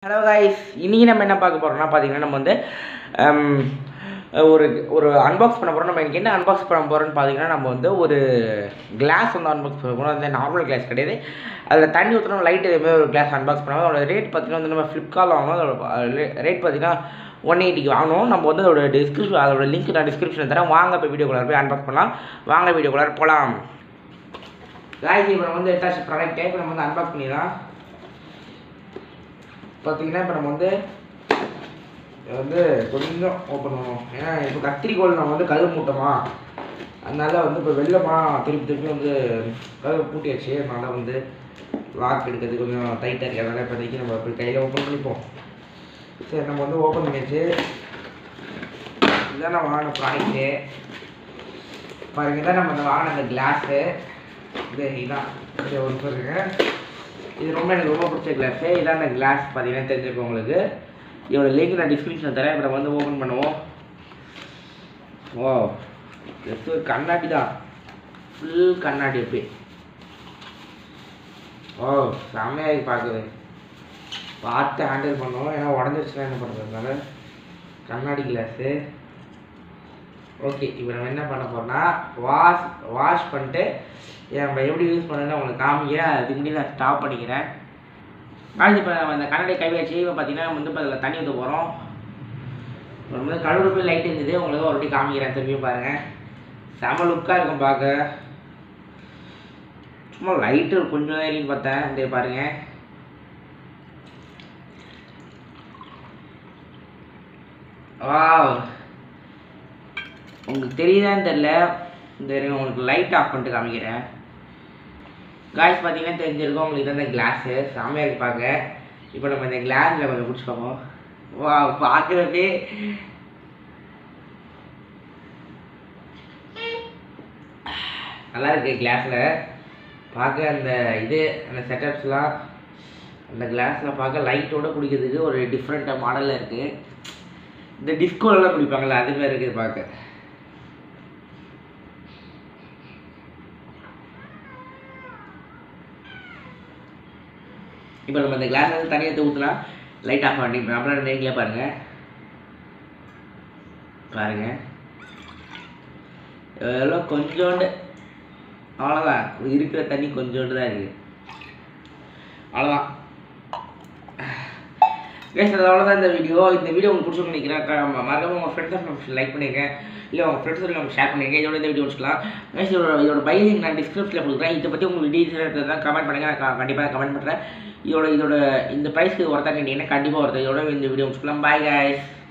hello guys இன்றைக்கி நம்ம என்ன பார்க்க போகிறோம்னா பார்த்தீங்கன்னா நம்ம வந்து ஹம், ஒரு ஒரு அன்பாக்ஸ் பண்ண போகிறோம் நம்ம எனக்கு என்ன அன்பாக்ஸ் பண்ண போகிறோம்னு பார்த்தீங்கன்னா நம்ம வந்து ஒரு கிளாஸ் வந்து அன்பாக்ஸ் பண்ண போகிறோம் அந்த நார்மல் கிளாஸ் கிடையாது அதில் தண்ணி ஊற்றணும் லைட் எதுவுமே ஒரு கிளாஸ் அன்பாக்ஸ் பண்ணோம் அதோட ரேட் பார்த்தீங்கன்னா வந்து நம்ம ஃப்ளிப்கார்ட்டில் வாங்கணும் அதோட ரேட் பார்த்தீங்கன்னா ஒன் எயிட்டிக்கு வாங்கணும் நம்ம வந்து அதோட டிஸ்கிரிப்ஷன் அதோட லிங்க் நான் டிஸ்கிரிப்ஷன் தரேன் வாங்க இப்போ வீடியோக்குள்ளார போய் அன்பாக்ஸ் பண்ணலாம் வாங்க வீடியோக்குள்ளார போகலாம் காய்ச்சி இப்போ நம்ம வந்து எட்டாச்சு ப்ராடக்ட்டே இப்போ நம்ம வந்து அன்பாக்ஸ் பண்ணிடலாம் பார்த்தீங்கன்னா இப்போ நம்ம வந்து இதை வந்து கொஞ்சம் ஓப்பன் பண்ணுவோம் ஏன்னா இப்போ கத்திரிக்கோள் நம்ம வந்து கதவு மூட்டோமா அதனால வந்து இப்போ வெள்ளமா திருப்பி திருப்பி வந்து கதவு பூட்டியாச்சு அதனால வந்து லாக் எடுக்கிறது கொஞ்சம் டைட்டாக இருக்குது அதனால் இப்போதைக்கு நம்ம இப்படி கையில் ஓப்பன் பண்ணிப்போம் சரி நம்ம வந்து ஓப்பன் பண்ணியாச்சு இதுதான் நான் வாங்கின ப்ராடக்ட்டு பாருங்க இதான் நம்ம இந்த வாங்கின அந்த கிளாஸு இது இதான் இது ஒரு பாருங்க இது ரொம்ப எனக்கு ரொம்ப பிடிச்ச கிளாஸு இதான் அந்த கிளாஸ் பார்த்தீங்கன்னா தெரிஞ்சிருக்கும் உங்களுக்கு இதோட லிங்க் நான் டிஸ்கிரிப்ஷனில் தரேன் இப்போ நம்ம வந்து ஓப்பன் பண்ணுவோம் ஓ ஜஸ்ட் ஒரு கண்ணாடி தான் ஃபுல் கண்ணாடி அப்படி ஓ செம்மையாக இருக்கு பார்க்குது பார்த்து ஹேண்டில் பண்ணுவோம் ஏன்னா உடஞ்சிருச்சுன்னா என்ன பண்ணுறதுனால கண்ணாடி கிளாஸு ஓகே இப்போ நம்ம என்ன பண்ண போறோம்னா வாஷ் வாஷ் பண்ணிட்டு நம்ம எப்படி யூஸ் பண்ணணும்னு உங்களுக்கு காமிக்கிறேன் அதுக்கு முன்னாடி நான் ஸ்டாப் பண்ணிக்கிறேன் நாளைக்கு இப்போ நம்ம அந்த கண்ணாடி கை வச்சு இப்போ பார்த்தீங்கன்னா நம்ம வந்து இப்போ அதில் தண்ணி ஊற்ற போகிறோம் நம்ம வந்து கழுவுற போய் லைட் இருந்தது உங்களுக்கு ஒரு வாட்டி காமிக்கிறேன் திரும்பியும் பாருங்கள் செம லுக்காக இருக்கும் பார்க்க சும்மா லைட்டு கொஞ்சம் தான் எரியும் பார்த்தேன் இந்த பாருங்க வாவ் உங்களுக்கு தெரியுதான்னு தெரில இந்த இருங்க, உங்களுக்கு லைட் ஆஃப் பண்ணிட்டு காமிக்கிறேன் காய்ஸ் பார்த்தீங்கன்னா தெரிஞ்சிருக்கும் உங்களுக்கு இது அந்த கிளாஸு செம்மையாக இருக்கு பார்க்க இப்போ நம்ம இந்த கிளாஸில் கொஞ்சம் பிடிச்சி பார்ப்போம் வா பார்க்குறப்பே நல்லா இருக்கு கிளாஸில் பார்க்க அந்த இது அந்த செட்டப்ஸ்லாம் அந்த கிளாஸில் பார்க்க லைட்டோட குடிக்கிறதுக்கு ஒரு டிஃப்ரெண்ட்டாக மாடலில் இருக்குது இந்த டிஸ்கோலலாம் குடிப்பாங்கள்ல அது மாதிரி இருக்குது பார்க்க இப்போ நம்ம இந்த கிளாஸ் வந்து தண்ணி எடுத்து ஊற்றலாம் லைட் ஆஃப் பண்ணி அப்புறம் நீங்களே பாருங்க பாருங்க எவ்வளோ கொஞ்சோண்டு அவ்வளோதான் இருக்கிற தண்ணி கொஞ்சோண்டு தான் இருக்குது அவ்வளோதான் கேஸ் அது அவ்வளோதான் இந்த வீடியோ இந்த வீடியோ உங்களுக்கு பிடிச்சிருக்கு நினைக்கிறேன் க- ம- மறக்காம உங்கள் ஃப்ரெண்ட்ஸ் லைக் பண்ணிருங்க இல்லை உங்கள் ஃப்ரெண்ட்ஸ் நம்ம ஷேர் பண்ணிருங்க இதோட இந்த வீடியோ வச்சுக்கலாம் கேஸ் இதோட இதோட பை லிங்க் நான் டிஸ்கிரிப்ஷனில் கொடுக்குறேன் இதை பற்றி உங்களுக்கு டீட்டெயில் தான் கமெண்ட் பண்ணுங்க நான் கண்டிப்பாக கமெண்ட் பண்ணுறேன் இதோட இதோட இந்த ப்ரைஸ்க்கு ஒருத்தா கேட்டீங்கன்னா கண்டிப்பாக ஒருத்தர் இதோட இந்த வீடியோ முடிச்சுக்கலாம் பாய் guys